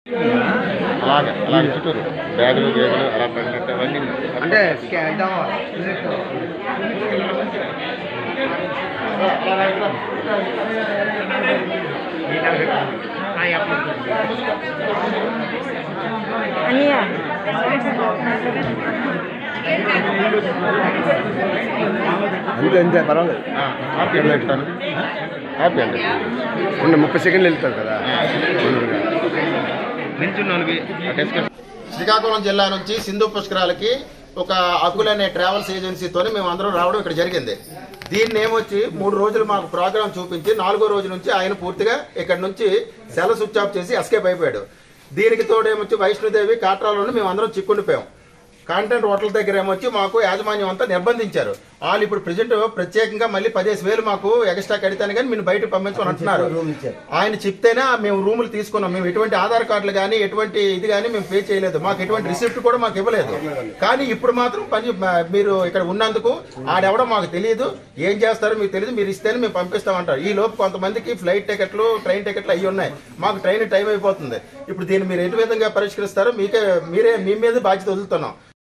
అలాగే అలాగే చుట్టూరు బ్యాగులు గేగులు అలా పెట్టినట్టు అవన్నీ అంటే స్కా- ఇది అవ్వాలి. అనియా అంతే అంతే పర్వాలేదు ఆ, హ్యాపీ అండి చెప్తాను హ్యాపీ అండి ఉన్న ముప్పై సెకండ్లు వెళ్తారు కదా శ్రీకాకుళం జిల్లా నుంచి సింధు పుష్కరాలకి ఒక అకుల్ అనే ట్రావెల్స్ ఏజెన్సీతో మేము అందరం రావడం ఇక్కడ జరిగింది దీన్ని ఏమొచ్చి మూడు రోజులు మాకు ప్రోగ్రామ్ చూపించి నాలుగో రోజు నుంచి ఆయన పూర్తిగా ఇక్కడ నుంచి సెల స్విచ్ ఆఫ్ చేసి ఎస్కేప్ అయిపోయాడు దీనికి తోడేమొచ్చి వైష్ణోదేవి కాట్రాలోని మేము అందరం చిక్కుండిపోయాం కాంటెంట్ హోటల్ దగ్గర ఏమొచ్చి మాకు యాజమాన్యం అంతా నిర్బంధించారు వాళ్ళు ఇప్పుడు ప్రజెంట్ ప్రత్యేకంగా మళ్ళీ పదిహేను వేలు మాకు ఎక్స్ట్రా కడితేనే కానీ మీరు బయటకు పంపించమని అంటున్నారు ఆయన చెప్తేనే మేము రూములు తీసుకున్నాం మేము ఎటువంటి ఆధార్ కార్డులు కానీ ఎటువంటి ఇది కానీ మేము పే చేయలేదు మాకు ఎటువంటి రిసిప్ట్ కూడా మాకు ఇవ్వలేదు కానీ ఇప్పుడు మాత్రం పని మ- మీరు ఇక్కడ ఉన్నందుకు ఆడెవడో మాకు తెలియదు ఏం చేస్తారో మీకు తెలియదు మీరు ఇస్తేనే మేము పంపిస్తామంటారు ఈ లోపు కొంతమందికి ఫ్లైట్ టికెట్లు ట్రైన్ టికెట్లు అవి ఉన్నాయి మాకు ట్రైన్ టైం అయిపోతుంది ఇప్పుడు దీన్ని మీరు ఎటు విధంగా పరిష్కరిస్తారో మీకే మీరే మీ మీద బాధ్యత వదులుతున్నాం